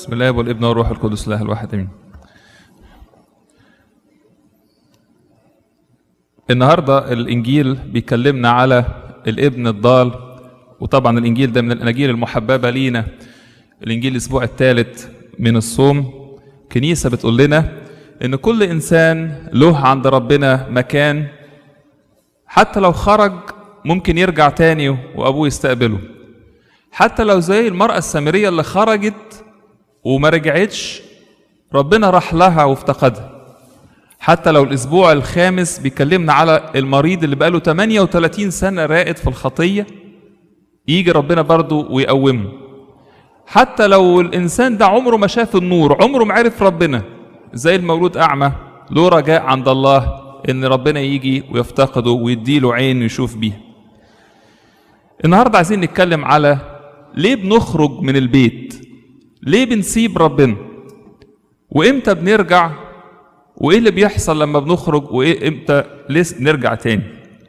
بسم الله والابن والروح القدس الله الواحد امين النهارده الانجيل بيكلمنا على الابن الضال وطبعا الانجيل ده من الاناجيل المحببه لينا الانجيل الاسبوع الثالث من الصوم كنيسه بتقول لنا ان كل انسان له عند ربنا مكان حتى لو خرج ممكن يرجع تاني وابوه يستقبله حتى لو زي المرأة السامرية اللي خرجت وما رجعتش ربنا راح لها وافتقدها حتى لو الأسبوع الخامس بيكلمنا على المريض اللي بقاله 38 سنة راقد في الخطية يجي ربنا برضه ويقومه حتى لو الإنسان ده عمره ما شاف النور عمره ما عرف ربنا زي المولود أعمى له رجاء عند الله إن ربنا يجي ويفتقده ويديله عين يشوف بيها النهارده عايزين نتكلم على ليه بنخرج من البيت ليه بنسيب ربنا وامتى بنرجع وايه اللي بيحصل لما بنخرج وايه امتى ليه نرجع تاني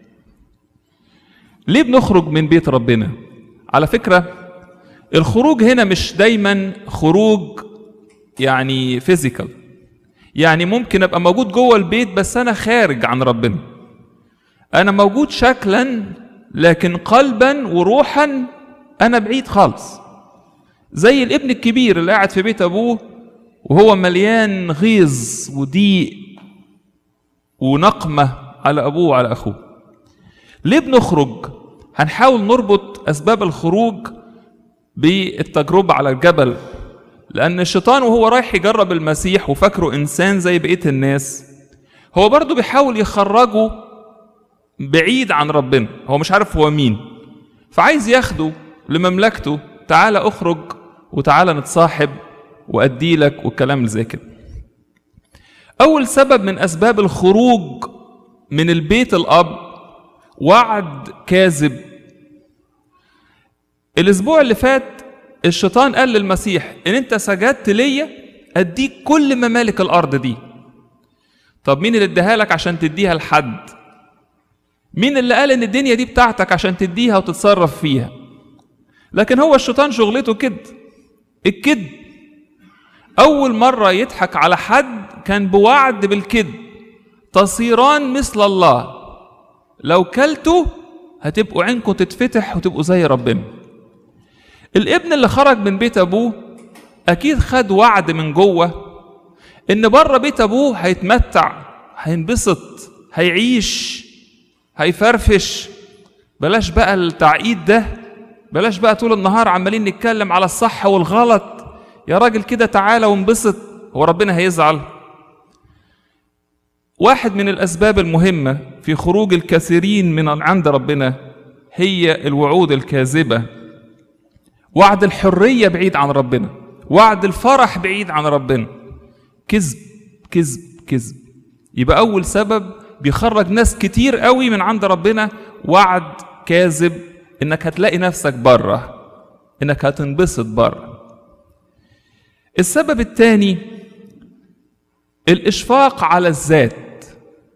ليه بنخرج من بيت ربنا على فكره الخروج هنا مش دايما خروج يعني فيزيكال يعني ممكن ابقى موجود جوه البيت بس انا خارج عن ربنا انا موجود شكلا لكن قلبا وروحا انا بعيد خالص زي الابن الكبير اللي قاعد في بيت ابوه وهو مليان غيظ وضيق ونقمه على ابوه وعلى اخوه ليه بنخرج هنحاول نربط اسباب الخروج بالتجربه على الجبل لان الشيطان وهو رايح يجرب المسيح وفاكره انسان زي بقيه الناس هو برضه بيحاول يخرجه بعيد عن ربنا هو مش عارف هو مين فعايز ياخده لمملكته تعالى اخرج وتعالى نتصاحب وادي لك والكلام اللي زي كده اول سبب من اسباب الخروج من البيت الاب وعد كاذب الاسبوع اللي فات الشيطان قال للمسيح ان انت سجدت ليا اديك كل ممالك الارض دي طب مين اللي اداها لك عشان تديها لحد مين اللي قال ان الدنيا دي بتاعتك عشان تديها وتتصرف فيها لكن هو الشيطان شغلته كده الكذب اول مره يضحك على حد كان بوعد بالكذب تصيران مثل الله لو كلتوا هتبقوا عينكم تتفتح وتبقوا زي ربنا الابن اللي خرج من بيت ابوه اكيد خد وعد من جوه ان بره بيت ابوه هيتمتع هينبسط هيعيش هيفرفش بلاش بقى التعقيد ده بلاش بقى طول النهار عمالين نتكلم على الصح والغلط يا راجل كده تعالى وانبسط هو ربنا هيزعل واحد من الاسباب المهمه في خروج الكثيرين من عند ربنا هي الوعود الكاذبه وعد الحريه بعيد عن ربنا وعد الفرح بعيد عن ربنا كذب كذب كذب يبقى اول سبب بيخرج ناس كتير قوي من عند ربنا وعد كاذب انك هتلاقي نفسك بره انك هتنبسط بره السبب الثاني الاشفاق على الذات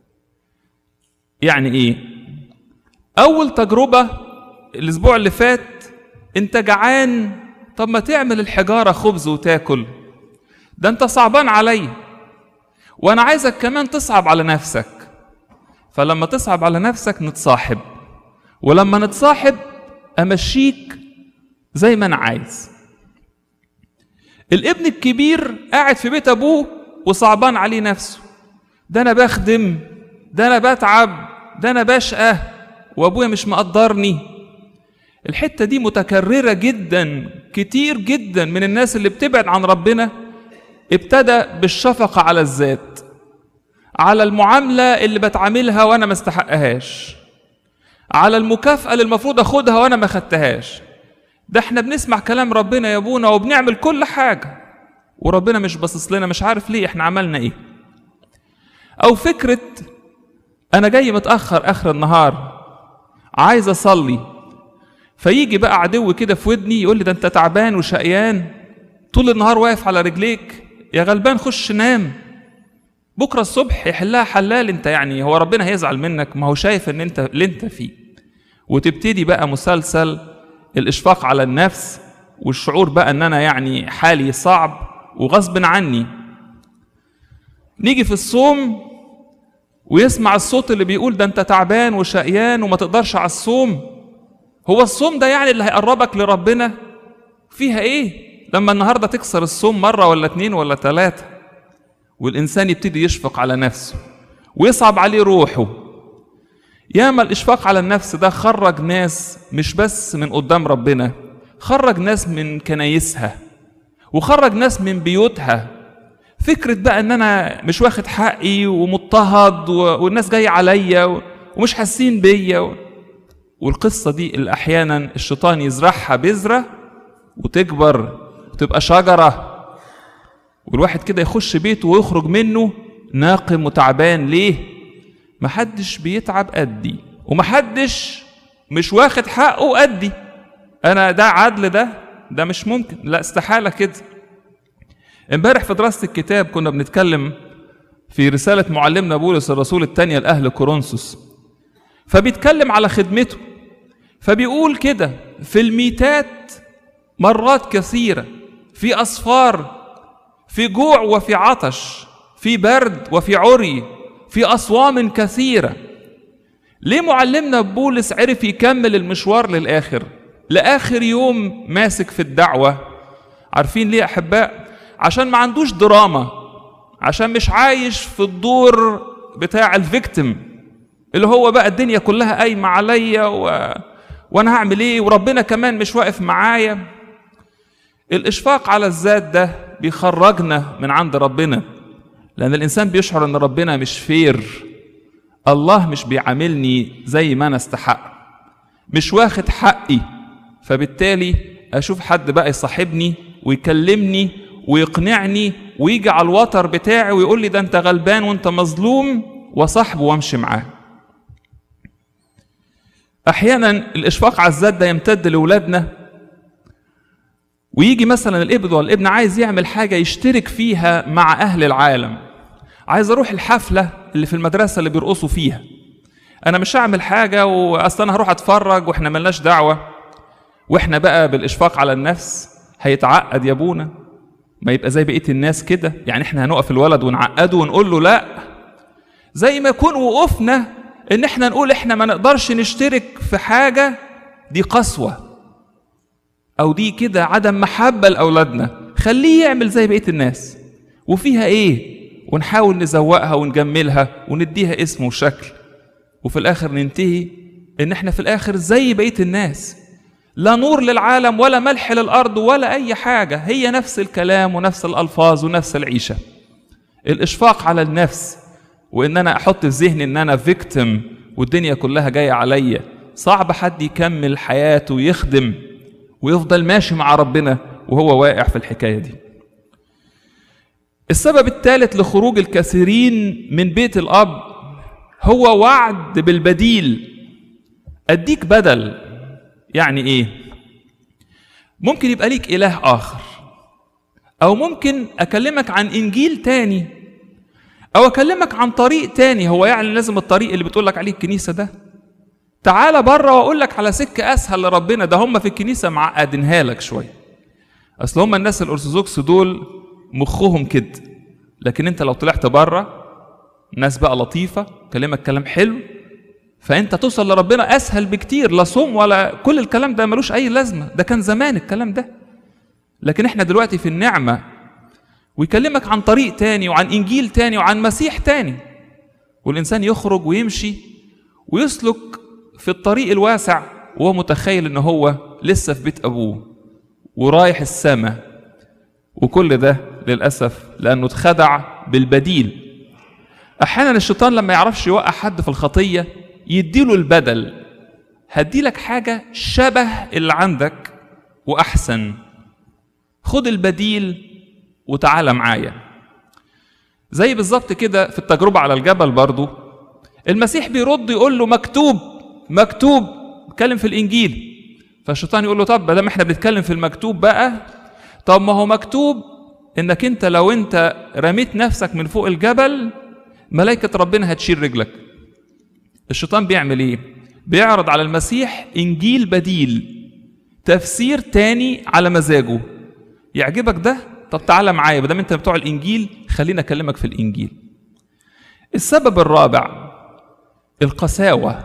يعني ايه اول تجربه الاسبوع اللي فات انت جعان طب ما تعمل الحجاره خبز وتاكل ده انت صعبان عليا وانا عايزك كمان تصعب على نفسك فلما تصعب على نفسك نتصاحب ولما نتصاحب امشيك زي ما انا عايز الابن الكبير قاعد في بيت ابوه وصعبان عليه نفسه ده انا بخدم ده انا بتعب ده انا بشقى وابويا مش مقدرني الحته دي متكرره جدا كتير جدا من الناس اللي بتبعد عن ربنا ابتدى بالشفقه على الذات على المعامله اللي بتعاملها وانا ما استحقهاش على المكافاه اللي المفروض اخدها وانا ما خدتهاش ده احنا بنسمع كلام ربنا يا ابونا وبنعمل كل حاجه وربنا مش باصص لنا مش عارف ليه احنا عملنا ايه او فكره انا جاي متاخر اخر النهار عايز اصلي فيجي بقى عدو كده في ودني يقول لي ده انت تعبان وشقيان طول النهار واقف على رجليك يا غلبان خش نام بكره الصبح يحلها حلال انت يعني هو ربنا هيزعل منك ما هو شايف ان انت اللي انت فيه وتبتدي بقى مسلسل الاشفاق على النفس والشعور بقى ان انا يعني حالي صعب وغصب عني نيجي في الصوم ويسمع الصوت اللي بيقول ده انت تعبان وشقيان وما تقدرش على الصوم هو الصوم ده يعني اللي هيقربك لربنا فيها ايه لما النهارده تكسر الصوم مره ولا اتنين ولا تلاته والانسان يبتدي يشفق على نفسه ويصعب عليه روحه ياما الاشفاق على النفس ده خرج ناس مش بس من قدام ربنا خرج ناس من كنايسها وخرج ناس من بيوتها فكرة بقى ان انا مش واخد حقي ومضطهد و- والناس جاية عليا و- ومش حاسين بيا و- والقصة دي اللي احيانا الشيطان يزرعها بذرة وتكبر وتبقى شجرة والواحد كده يخش بيته ويخرج منه ناقم وتعبان ليه محدش بيتعب قدي ومحدش مش واخد حقه قدي انا ده عدل ده ده مش ممكن لا استحالة كده امبارح في دراسة الكتاب كنا بنتكلم في رسالة معلمنا بولس الرسول الثانية لأهل كورنثوس فبيتكلم على خدمته فبيقول كده في الميتات مرات كثيرة في أسفار في جوع وفي عطش في برد وفي عري في أصوام كثيرة ليه معلمنا بولس عرف يكمل المشوار للآخر لآخر يوم ماسك في الدعوة عارفين ليه يا أحباء عشان ما عندوش دراما عشان مش عايش في الدور بتاع الفيكتيم اللي هو بقى الدنيا كلها قايمة عليا و... وانا هعمل ايه وربنا كمان مش واقف معايا الاشفاق على الذات ده بيخرجنا من عند ربنا لان الانسان بيشعر ان ربنا مش فير الله مش بيعاملني زي ما انا استحق مش واخد حقي فبالتالي اشوف حد بقى يصاحبني ويكلمني ويقنعني ويجي على الوتر بتاعي ويقول لي ده انت غلبان وانت مظلوم وصاحبه وامشي معاه احيانا الاشفاق على الذات ده يمتد لاولادنا ويجي مثلا الابن ولا الابن عايز يعمل حاجه يشترك فيها مع اهل العالم عايز اروح الحفله اللي في المدرسه اللي بيرقصوا فيها انا مش هعمل حاجه واصل انا هروح اتفرج واحنا ملناش دعوه واحنا بقى بالاشفاق على النفس هيتعقد يا ابونا ما يبقى زي بقيه الناس كده يعني احنا هنقف الولد ونعقده ونقول له لا زي ما يكون وقفنا ان احنا نقول احنا ما نقدرش نشترك في حاجه دي قسوه او دي كده عدم محبه لاولادنا خليه يعمل زي بقيه الناس وفيها ايه ونحاول نزوقها ونجملها ونديها اسم وشكل وفي الاخر ننتهي ان احنا في الاخر زي بقيه الناس لا نور للعالم ولا ملح للارض ولا اي حاجه هي نفس الكلام ونفس الالفاظ ونفس العيشه الاشفاق على النفس وان انا احط في ذهني ان انا فيكتيم والدنيا كلها جايه عليا صعب حد يكمل حياته ويخدم ويفضل ماشي مع ربنا وهو واقع في الحكايه دي السبب الثالث لخروج الكثيرين من بيت الاب هو وعد بالبديل اديك بدل يعني ايه ممكن يبقى ليك اله اخر او ممكن اكلمك عن انجيل تاني او اكلمك عن طريق تاني هو يعني لازم الطريق اللي بتقول لك عليه الكنيسه ده تعالى بره واقول لك على سكه اسهل لربنا ده هم في الكنيسه معقدينها لك شويه اصل هم الناس الارثوذكس دول مخهم كده لكن انت لو طلعت بره ناس بقى لطيفه كلمك كلام حلو فانت توصل لربنا اسهل بكتير لا صوم ولا كل الكلام ده ملوش اي لازمه ده كان زمان الكلام ده لكن احنا دلوقتي في النعمه ويكلمك عن طريق تاني وعن انجيل تاني وعن مسيح تاني والانسان يخرج ويمشي ويسلك في الطريق الواسع وهو متخيل ان هو لسه في بيت ابوه ورايح السماء وكل ده للاسف لانه اتخدع بالبديل احيانا الشيطان لما يعرفش يوقع حد في الخطيه يديله البدل هديلك حاجه شبه اللي عندك واحسن خد البديل وتعالى معايا زي بالظبط كده في التجربه على الجبل برضو المسيح بيرد يقول له مكتوب مكتوب اتكلم في الانجيل فالشيطان يقول له طب ما احنا بنتكلم في المكتوب بقى طب ما هو مكتوب انك انت لو انت رميت نفسك من فوق الجبل ملائكة ربنا هتشيل رجلك الشيطان بيعمل ايه بيعرض على المسيح انجيل بديل تفسير تاني على مزاجه يعجبك ده طب تعالى معايا ما دام انت بتوع الانجيل خليني اكلمك في الانجيل السبب الرابع القساوه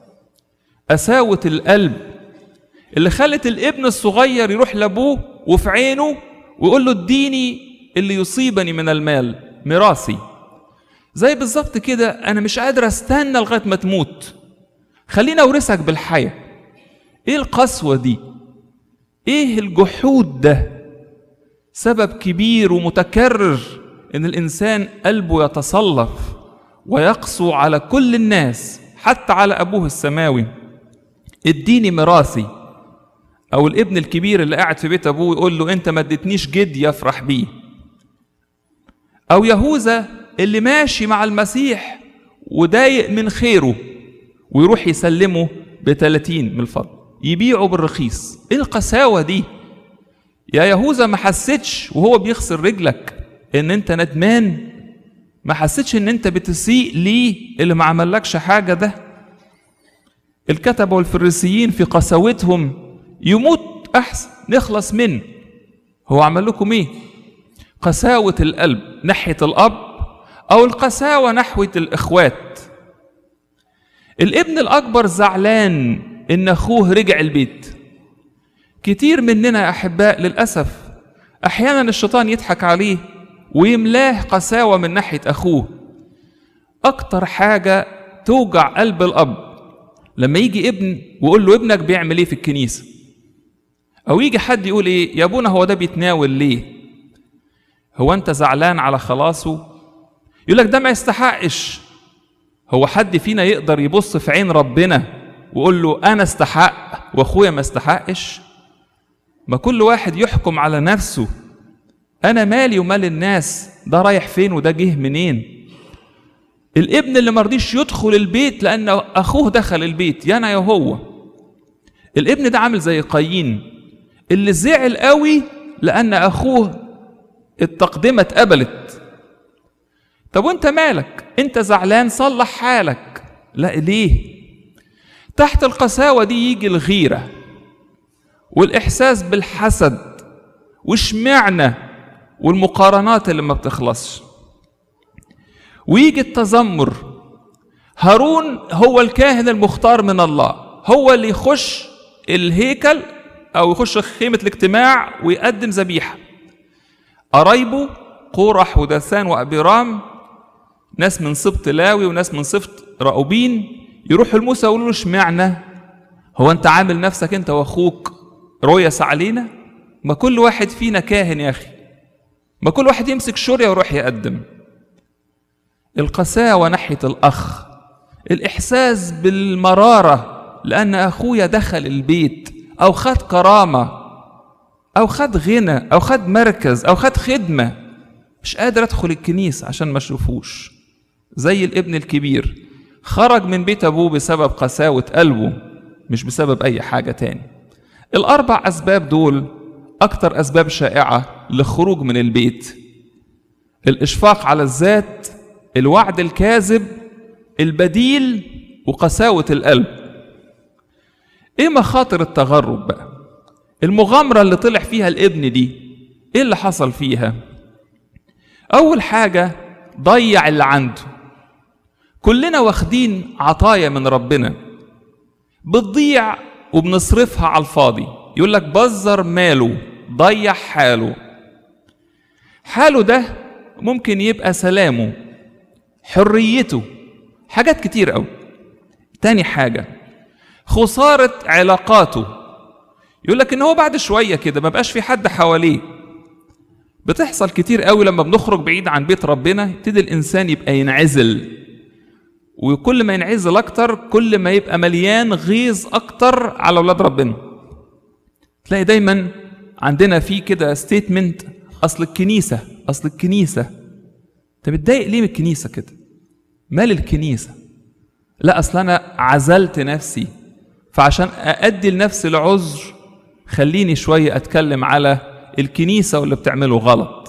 قساوه القلب اللي خلت الابن الصغير يروح لابوه وفي عينه ويقول له اديني اللي يصيبني من المال ميراثي زي بالظبط كده انا مش قادر استنى لغايه ما تموت خليني اورثك بالحياه ايه القسوه دي ايه الجحود ده سبب كبير ومتكرر ان الانسان قلبه يتصلف ويقسو على كل الناس حتى على ابوه السماوي اديني ميراثي او الابن الكبير اللي قاعد في بيت ابوه يقول له انت ما اديتنيش جد يفرح بيه او يهوذا اللي ماشي مع المسيح وضايق من خيره ويروح يسلمه ب 30 من الفضل يبيعه بالرخيص ايه القساوه دي يا يهوذا ما حسيتش وهو بيغسل رجلك ان انت ندمان ما حسيتش ان انت بتسيء ليه اللي ما عملكش حاجه ده الكتبه والفريسيين في قساوتهم يموت احسن نخلص منه هو عمل لكم ايه قساوه القلب ناحيه الاب او القساوه نحو الاخوات الابن الاكبر زعلان ان اخوه رجع البيت كتير مننا يا احباء للاسف احيانا الشيطان يضحك عليه ويملاه قساوه من ناحيه اخوه اكتر حاجه توجع قلب الاب لما يجي ابن ويقول له ابنك بيعمل ايه في الكنيسه او يجي حد يقول ايه يا ابونا هو ده بيتناول ليه هو انت زعلان على خلاصه يقول لك ده ما يستحقش هو حد فينا يقدر يبص في عين ربنا ويقول له انا استحق واخويا ما استحقش ما كل واحد يحكم على نفسه انا مالي ومال الناس ده رايح فين وده جه منين الابن اللي مرضيش يدخل البيت لان اخوه دخل البيت يا انا يا هو الابن ده عامل زي قايين اللي زعل قوي لان اخوه التقدمه اتقبلت طب وانت مالك انت زعلان صلح حالك لا ليه تحت القساوه دي يجي الغيره والاحساس بالحسد واشمعنى والمقارنات اللي ما بتخلصش ويجي التذمر هارون هو الكاهن المختار من الله هو اللي يخش الهيكل او يخش خيمه الاجتماع ويقدم ذبيحه قرايبه قورح ودثان وابيرام ناس من سبط لاوي وناس من سبط راؤوبين يروحوا لموسى يقولوا له اشمعنى هو انت عامل نفسك انت واخوك رؤيس علينا ما كل واحد فينا كاهن يا اخي ما كل واحد يمسك شورية ويروح يقدم القساوة ناحية الأخ الإحساس بالمرارة لأن أخويا دخل البيت أو خد كرامة أو خد غنى أو خد مركز أو خد خدمة مش قادر أدخل الكنيسة عشان ما أشوفوش زي الابن الكبير خرج من بيت أبوه بسبب قساوة قلبه مش بسبب أي حاجة تاني الأربع أسباب دول أكتر أسباب شائعة للخروج من البيت الإشفاق على الذات الوعد الكاذب البديل وقساوة القلب إيه مخاطر التغرب بقى المغامرة اللي طلع فيها الابن دي إيه اللي حصل فيها أول حاجة ضيع اللي عنده كلنا واخدين عطايا من ربنا بتضيع وبنصرفها على الفاضي يقول لك بزر ماله ضيع حاله حاله ده ممكن يبقى سلامه حريته حاجات كتير قوي تاني حاجة خسارة علاقاته يقول لك ان هو بعد شوية كده ما بقاش في حد حواليه بتحصل كتير قوي لما بنخرج بعيد عن بيت ربنا يبتدي الانسان يبقى ينعزل وكل ما ينعزل اكتر كل ما يبقى مليان غيظ اكتر على اولاد ربنا تلاقي دايما عندنا في كده ستيتمنت اصل الكنيسه اصل الكنيسه انت متضايق ليه من الكنيسه كده مال الكنيسه لا اصل انا عزلت نفسي فعشان اادي لنفسي العذر خليني شويه اتكلم على الكنيسه واللي بتعمله غلط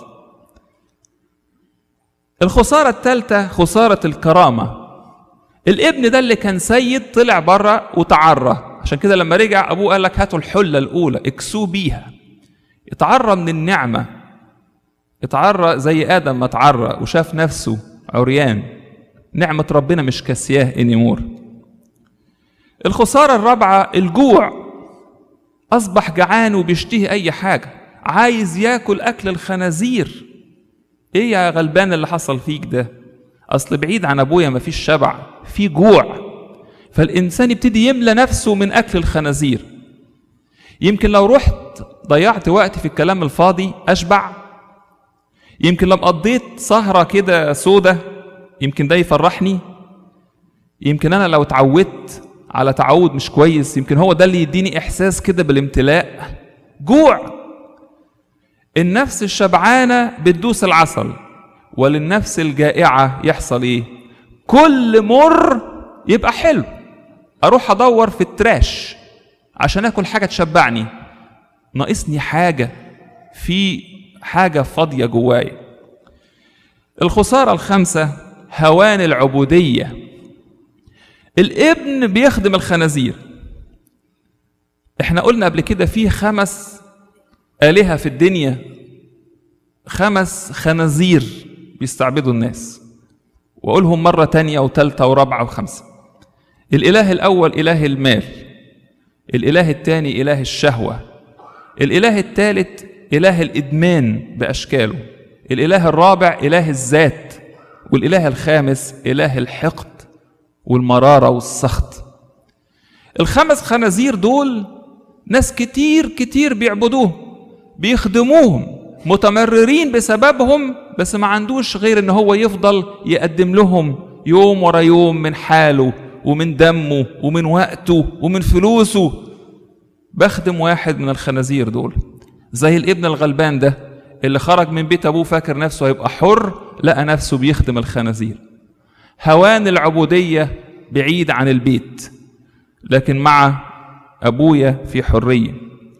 الخساره الثالثه خساره الكرامه الابن ده اللي كان سيد طلع بره وتعرى عشان كده لما رجع ابوه قال لك هاتوا الحله الاولى اكسوه بيها اتعرى من النعمه اتعرى زي ادم ما اتعرى وشاف نفسه عريان نعمه ربنا مش كاسياه انيمور الخساره الرابعه الجوع اصبح جعان وبيشتهي اي حاجه عايز ياكل اكل الخنازير ايه يا غلبان اللي حصل فيك ده اصل بعيد عن ابويا مفيش شبع في جوع فالانسان يبتدي يملى نفسه من اكل الخنازير يمكن لو رحت ضيعت وقت في الكلام الفاضي اشبع يمكن لو قضيت سهره كده سودة يمكن ده يفرحني يمكن انا لو اتعودت على تعود مش كويس يمكن هو ده اللي يديني احساس كده بالامتلاء جوع النفس الشبعانه بتدوس العسل وللنفس الجائعه يحصل ايه كل مر يبقى حلو اروح ادور في التراش عشان اكل حاجه تشبعني ناقصني حاجه في حاجه فاضيه جوايا الخساره الخامسه هوان العبوديه الابن بيخدم الخنازير احنا قلنا قبل كده في خمس آلهة في الدنيا خمس خنازير بيستعبدوا الناس وأقولهم مرة تانية وتالتة ورابعة وخمسة الإله الأول إله المال الإله الثاني إله الشهوة الإله الثالث إله الإدمان بأشكاله الإله الرابع إله الذات والإله الخامس إله الحقد والمرارة والسخط الخمس خنازير دول ناس كتير كتير بيعبدوهم بيخدموهم متمررين بسببهم بس ما عندوش غير ان هو يفضل يقدم لهم يوم ورا يوم من حاله ومن دمه ومن وقته ومن فلوسه بخدم واحد من الخنازير دول زي الابن الغلبان ده اللي خرج من بيت ابوه فاكر نفسه هيبقى حر لقى نفسه بيخدم الخنازير هوان العبودية بعيد عن البيت لكن مع أبويا في حرية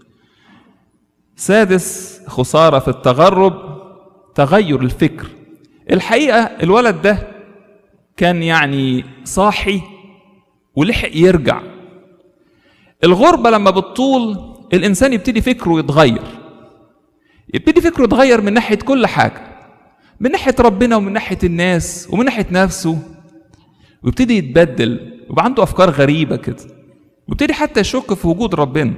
سادس خسارة في التغرب تغير الفكر الحقيقة الولد ده كان يعني صاحي ولحق يرجع الغربة لما بتطول الإنسان يبتدي فكره يتغير يبتدي فكره يتغير من ناحية كل حاجة من ناحية ربنا ومن ناحية الناس ومن ناحية نفسه ويبتدي يتبدل ويبقى عنده أفكار غريبة كده ويبتدي حتى يشك في وجود ربنا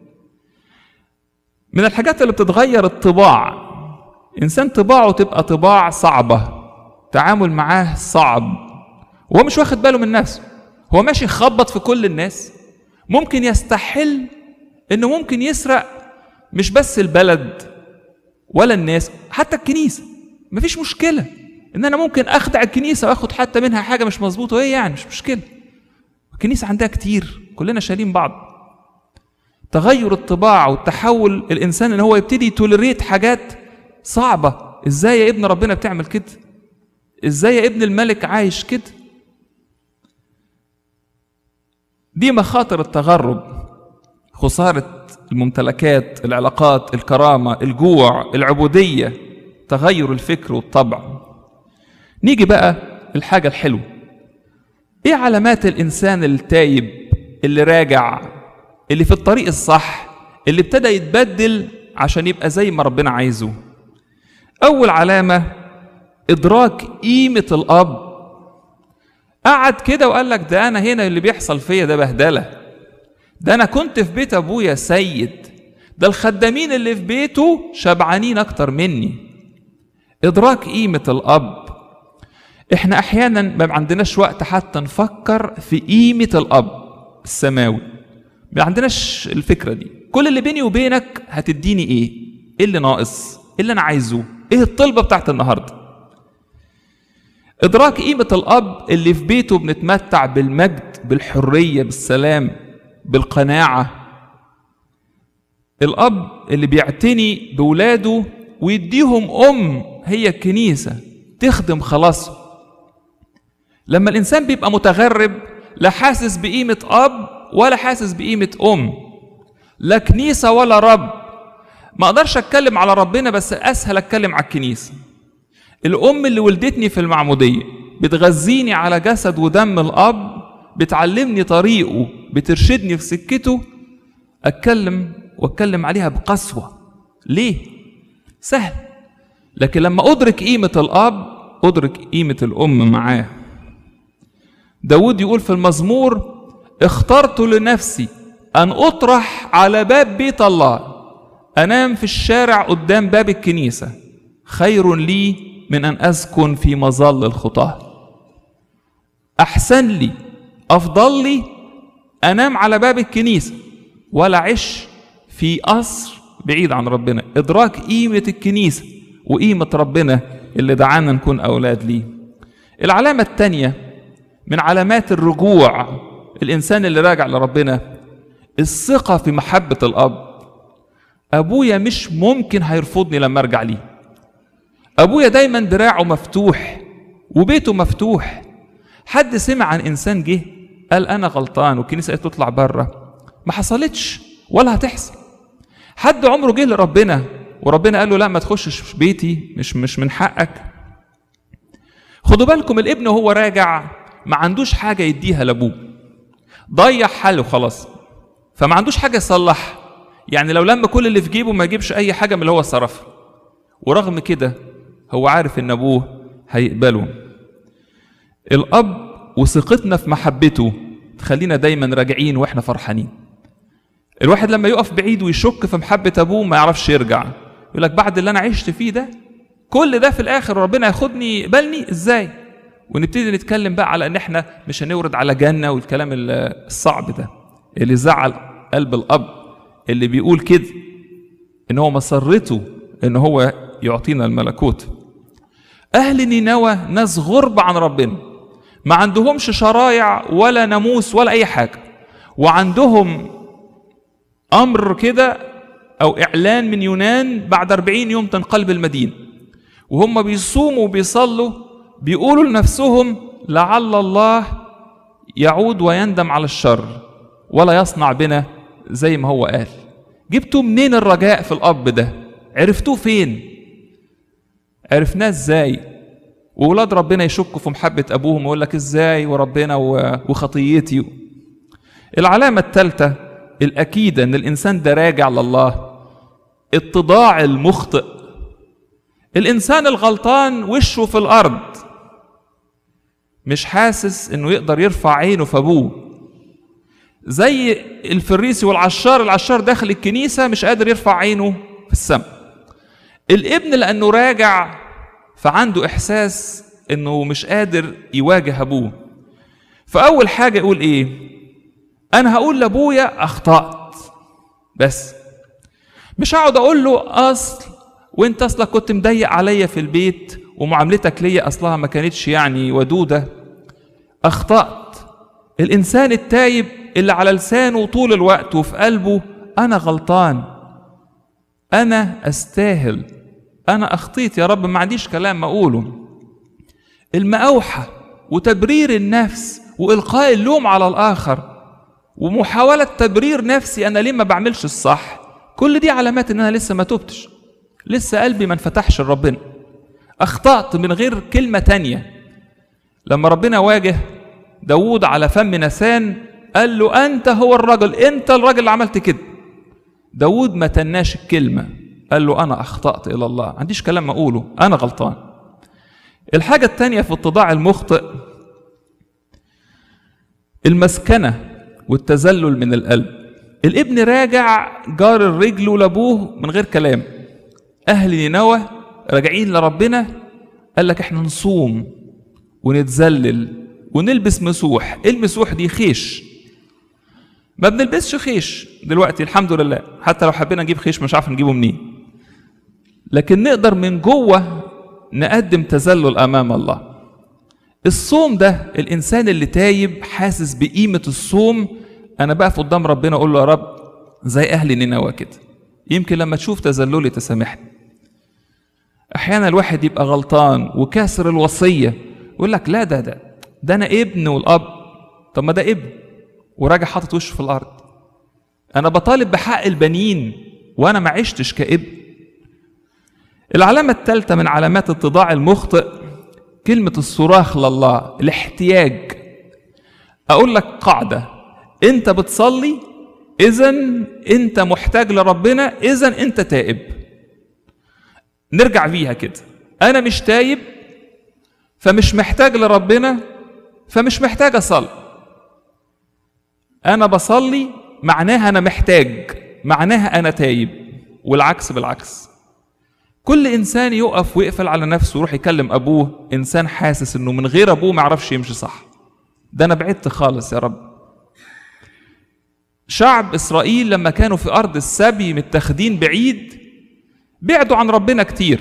من الحاجات اللي بتتغير الطباع إنسان طباعه تبقى طباع صعبة تعامل معاه صعب وهو مش واخد باله من نفسه هو ماشي يخبط في كل الناس ممكن يستحل انه ممكن يسرق مش بس البلد ولا الناس حتى الكنيسه مفيش مشكله ان انا ممكن اخدع الكنيسه واخد حتى منها حاجه مش مظبوطه ايه يعني مش مشكله الكنيسه عندها كتير كلنا شايلين بعض تغير الطباع والتحول الانسان ان هو يبتدي تولريت حاجات صعبه ازاي يا ابن ربنا بتعمل كده ازاي يا ابن الملك عايش كده دي مخاطر التغرب خساره الممتلكات العلاقات الكرامه الجوع العبوديه تغير الفكر والطبع نيجي بقى الحاجه الحلوه ايه علامات الانسان التايب اللي راجع اللي في الطريق الصح اللي ابتدى يتبدل عشان يبقى زي ما ربنا عايزه اول علامه ادراك قيمه الاب قعد كده وقال لك ده انا هنا اللي بيحصل فيا ده بهدله ده انا كنت في بيت ابويا سيد ده الخدامين اللي في بيته شبعانين اكتر مني ادراك قيمه الاب احنا احيانا ما عندناش وقت حتى نفكر في قيمه الاب السماوي ما عندناش الفكره دي كل اللي بيني وبينك هتديني ايه ايه اللي ناقص ايه اللي انا عايزه ايه الطلبه بتاعت النهارده ادراك قيمه الاب اللي في بيته بنتمتع بالمجد بالحريه بالسلام بالقناعه الاب اللي بيعتني بولاده ويديهم ام هي الكنيسه تخدم خلاصه لما الانسان بيبقى متغرب لا حاسس بقيمه اب ولا حاسس بقيمه ام لا كنيسه ولا رب ما اقدرش اتكلم على ربنا بس اسهل اتكلم على الكنيسه الام اللي ولدتني في المعموديه بتغذيني على جسد ودم الاب بتعلمني طريقه بترشدني في سكته اتكلم واتكلم عليها بقسوه ليه سهل لكن لما أدرك قيمة الأب أدرك قيمة الأم معاه داود يقول في المزمور اخترت لنفسي أن أطرح على باب بيت الله أنام في الشارع قدام باب الكنيسة خير لي من أن أسكن في مظل الخطاة أحسن لي أفضل لي أنام على باب الكنيسة ولا عش في قصر بعيد عن ربنا إدراك قيمة الكنيسة وقيمة ربنا اللي دعانا نكون أولاد ليه العلامة الثانية من علامات الرجوع الإنسان اللي راجع لربنا الثقة في محبة الأب أبويا مش ممكن هيرفضني لما أرجع ليه أبويا دايما دراعه مفتوح وبيته مفتوح حد سمع عن إنسان جه قال أنا غلطان والكنيسة قالت تطلع بره ما حصلتش ولا هتحصل حد عمره جه لربنا وربنا قال له لا ما تخشش في بيتي مش مش من حقك خدوا بالكم الابن وهو راجع ما عندوش حاجة يديها لأبوه ضيع حاله خلاص فما عندوش حاجة يصلحها يعني لو لما كل اللي في جيبه ما يجيبش أي حاجة من اللي هو صرفها ورغم كده هو عارف إن أبوه هيقبله الأب وثقتنا في محبته تخلينا دايما راجعين واحنا فرحانين الواحد لما يقف بعيد ويشك في محبة أبوه ما يعرفش يرجع يقول لك بعد اللي أنا عشت فيه ده كل ده في الآخر ربنا ياخدني يقبلني إزاي ونبتدي نتكلم بقى على ان احنا مش هنورد على جنه والكلام الصعب ده اللي زعل قلب الاب اللي بيقول كده ان هو مسرته ان هو يعطينا الملكوت اهل نينوى ناس غرب عن ربنا ما عندهمش شرايع ولا ناموس ولا اي حاجه وعندهم امر كده او اعلان من يونان بعد 40 يوم تنقلب المدينه وهم بيصوموا وبيصلوا بيقولوا لنفسهم لعل الله يعود ويندم على الشر ولا يصنع بنا زي ما هو قال جبتوا منين الرجاء في الاب ده عرفتوه فين عرفناه ازاي وولاد ربنا يشكوا في محبة أبوهم ويقول لك ازاي وربنا وخطيتي العلامة الثالثة الأكيدة إن الإنسان ده راجع لله اتضاع المخطئ الإنسان الغلطان وشه في الأرض مش حاسس إنه يقدر يرفع عينه في أبوه زي الفريسي والعشار العشار داخل الكنيسة مش قادر يرفع عينه في السماء الابن لأنه راجع فعنده إحساس إنه مش قادر يواجه أبوه فأول حاجة يقول إيه أنا هقول لأبويا أخطأت بس مش هقعد أقول له أصل وانت اصلك كنت مضيق عليا في البيت ومعاملتك ليا اصلها ما كانتش يعني ودوده اخطات الانسان التايب اللي على لسانه طول الوقت وفي قلبه انا غلطان انا استاهل انا اخطيت يا رب ما عنديش كلام اقوله المأوحة وتبرير النفس والقاء اللوم على الاخر ومحاولة تبرير نفسي انا ليه ما بعملش الصح كل دي علامات ان انا لسه ما تبتش لسه قلبي ما انفتحش لربنا اخطأت من غير كلمة تانية لما ربنا واجه داوود على فم نسان قال له أنت هو الرجل أنت الرجل اللي عملت كده داوود ما تناش الكلمة قال له أنا أخطأت إلى الله ما عنديش كلام أقوله أنا غلطان الحاجة التانية في اتضاع المخطئ المسكنة والتذلل من القلب الابن راجع جار الرجل لابوه من غير كلام اهل نينوى راجعين لربنا قال لك احنا نصوم ونتذلل ونلبس مسوح ايه المسوح دي خيش ما بنلبسش خيش دلوقتي الحمد لله حتى لو حبينا نجيب خيش مش عارف نجيبه منين لكن نقدر من جوه نقدم تذلل امام الله الصوم ده الانسان اللي تايب حاسس بقيمه الصوم انا بقف قدام ربنا اقول له يا رب زي اهل نينوى كده يمكن لما تشوف تذللي تسامحني احيانا الواحد يبقى غلطان وكاسر الوصيه يقول لك لا ده ده ده انا ابن والاب طب ما ده ابن وراجع حاطط وشه في الارض انا بطالب بحق البنين وانا ما عشتش كابن العلامة الثالثة من علامات اتضاع المخطئ كلمة الصراخ لله الاحتياج أقول لك قاعدة أنت بتصلي إذا أنت محتاج لربنا إذا أنت تائب نرجع بيها كده انا مش تايب فمش محتاج لربنا فمش محتاج اصلي انا بصلي معناها انا محتاج معناها انا تايب والعكس بالعكس كل انسان يقف ويقفل على نفسه ويروح يكلم ابوه انسان حاسس انه من غير ابوه ما يعرفش يمشي صح ده انا بعدت خالص يا رب شعب اسرائيل لما كانوا في ارض السبي متاخدين بعيد بعدوا عن ربنا كتير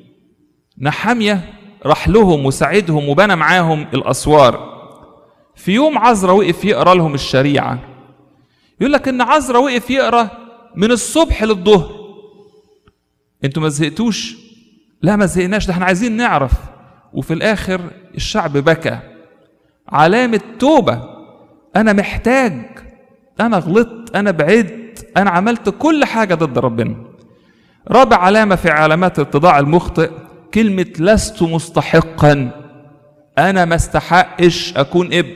نحاميه راح لهم وساعدهم وبنى معاهم الاسوار في يوم عزرا وقف يقرا لهم الشريعه يقول لك ان عزرا وقف يقرا من الصبح للظهر انتوا ما زهقتوش لا ما زهقناش ده احنا عايزين نعرف وفي الاخر الشعب بكى علامه توبه انا محتاج انا غلطت انا بعدت انا عملت كل حاجه ضد ربنا رابع علامه في علامات الاتضاع المخطئ كلمه لست مستحقا انا ما استحقش اكون ابن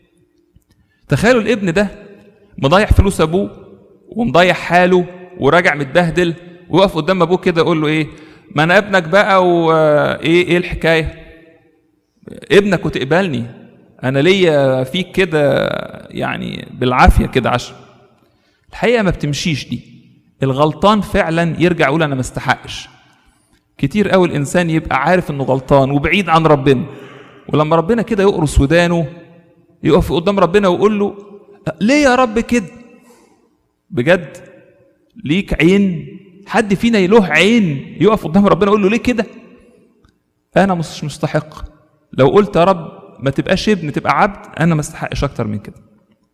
تخيلوا الابن ده مضيع فلوس ابوه ومضيع حاله وراجع متبهدل ويقف قدام ابوه كده يقول له ايه ما انا ابنك بقى وايه ايه الحكايه ابنك وتقبلني انا ليا فيك كده يعني بالعافيه كده عشان الحقيقه ما بتمشيش دي الغلطان فعلا يرجع يقول انا ما استحقش كتير قوي الانسان يبقى عارف انه غلطان وبعيد عن ربنا ولما ربنا كده يقرص ودانه يقف قدام ربنا ويقول له ليه يا رب كده بجد ليك عين حد فينا له عين يقف قدام ربنا يقول له ليه كده انا مش مستحق لو قلت يا رب ما تبقاش ابن تبقى عبد انا ما استحقش اكتر من كده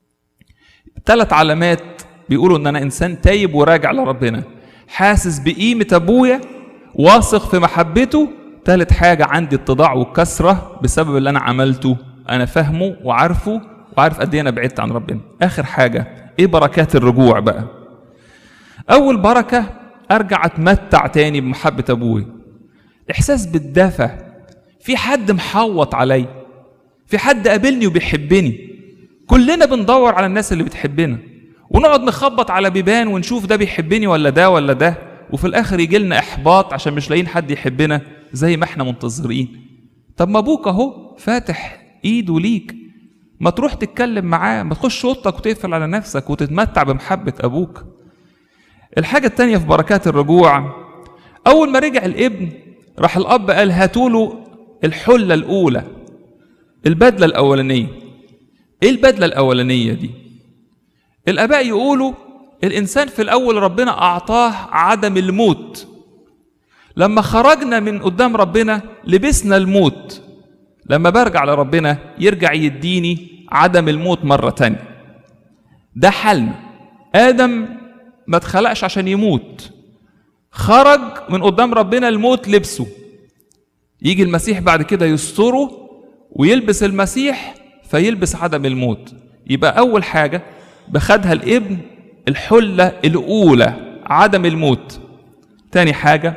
ثلاث علامات بيقولوا ان انا انسان تايب وراجع لربنا حاسس بقيمه ابويا واثق في محبته ثالث حاجه عندي اتضاع وكسره بسبب اللي انا عملته انا فاهمه وعارفه وعارف قد ايه انا بعدت عن ربنا اخر حاجه ايه بركات الرجوع بقى اول بركه ارجع اتمتع تاني بمحبه ابوي احساس بالدفى في حد محوط علي في حد قابلني وبيحبني كلنا بندور على الناس اللي بتحبنا ونقعد نخبط على بيبان ونشوف ده بيحبني ولا ده ولا ده وفي الاخر يجي لنا احباط عشان مش لاقيين حد يحبنا زي ما احنا منتظرين طب ما ابوك اهو فاتح ايده ليك ما تروح تتكلم معاه ما تخش اوضتك وتقفل على نفسك وتتمتع بمحبه ابوك الحاجه التانية في بركات الرجوع اول ما رجع الابن راح الاب قال هاتوا له الحله الاولى البدله الاولانيه ايه البدله الاولانيه دي الاباء يقولوا الانسان في الاول ربنا اعطاه عدم الموت لما خرجنا من قدام ربنا لبسنا الموت لما برجع لربنا يرجع يديني عدم الموت مرة تانية ده حلم آدم ما اتخلقش عشان يموت خرج من قدام ربنا الموت لبسه يجي المسيح بعد كده يستره ويلبس المسيح فيلبس عدم الموت يبقى أول حاجة بخدها الابن الحلة الأولى عدم الموت تاني حاجة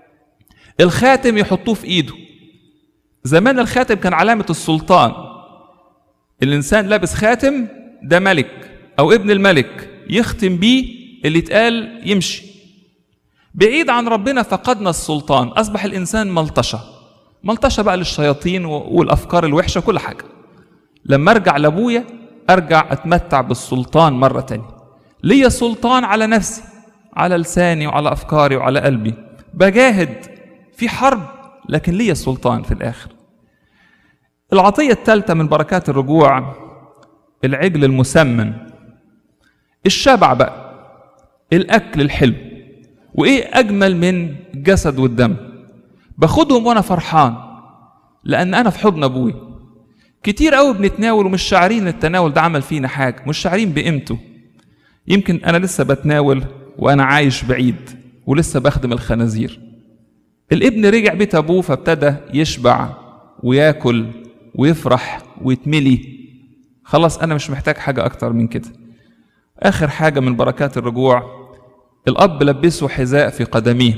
الخاتم يحطوه في إيده زمان الخاتم كان علامة السلطان الإنسان لابس خاتم ده ملك أو ابن الملك يختم بيه اللي اتقال يمشي بعيد عن ربنا فقدنا السلطان أصبح الإنسان ملطشة ملطشة بقى للشياطين والأفكار الوحشة كل حاجة لما أرجع لأبويا أرجع أتمتع بالسلطان مرة تانية ليا سلطان على نفسي على لساني وعلى أفكاري وعلى قلبي بجاهد في حرب لكن ليا سلطان في الآخر العطية الثالثة من بركات الرجوع العجل المسمن الشبع بقى الأكل الحلو وإيه أجمل من الجسد والدم باخدهم وأنا فرحان لأن أنا في حضن أبوي كتير قوي بنتناول ومش شاعرين التناول ده عمل فينا حاجة مش شاعرين بقيمته يمكن أنا لسه بتناول وأنا عايش بعيد ولسه بخدم الخنازير الابن رجع بيت أبوه فابتدى يشبع وياكل ويفرح ويتملي خلاص أنا مش محتاج حاجة أكتر من كده آخر حاجة من بركات الرجوع الأب لبسه حذاء في قدميه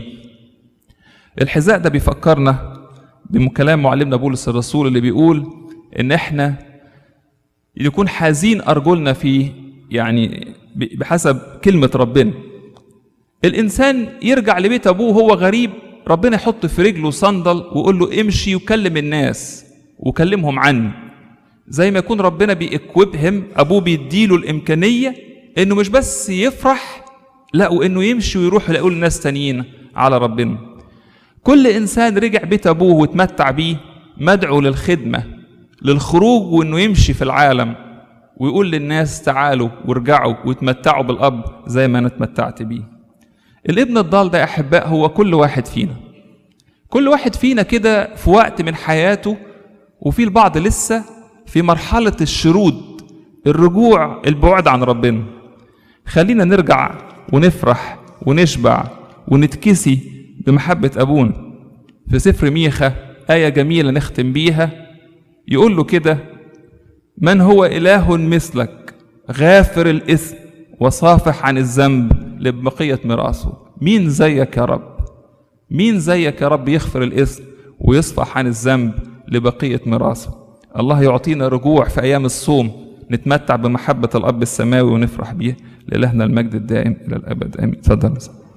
الحذاء ده بيفكرنا بكلام معلمنا بولس الرسول اللي بيقول إن إحنا يكون حازين أرجلنا في يعني بحسب كلمة ربنا الإنسان يرجع لبيت أبوه وهو غريب ربنا يحط في رجله صندل ويقول له امشي وكلم الناس وكلمهم عني زي ما يكون ربنا بيكوبهم ابوه بيديله الامكانيه انه مش بس يفرح لا وانه يمشي ويروح يقول لناس تانيين على ربنا كل انسان رجع بيت ابوه واتمتع بيه مدعو للخدمه للخروج وانه يمشي في العالم ويقول للناس تعالوا وارجعوا وتمتعوا بالاب زي ما انا اتمتعت بيه الابن الضال ده يا احباء هو كل واحد فينا كل واحد فينا كده في وقت من حياته وفي البعض لسه في مرحله الشرود الرجوع البعد عن ربنا خلينا نرجع ونفرح ونشبع ونتكسي بمحبة أبونا في سفر ميخا آية جميلة نختم بيها يقول له كده من هو إله مثلك غافر الإثم وصافح عن الذنب لبقية ميراثه مين زيك يا رب مين زيك يا رب يغفر الإثم ويصفح عن الذنب لبقية ميراثه الله يعطينا رجوع في أيام الصوم نتمتع بمحبة الأب السماوي ونفرح بيه لإلهنا المجد الدائم إلى الأبد آمين تفضل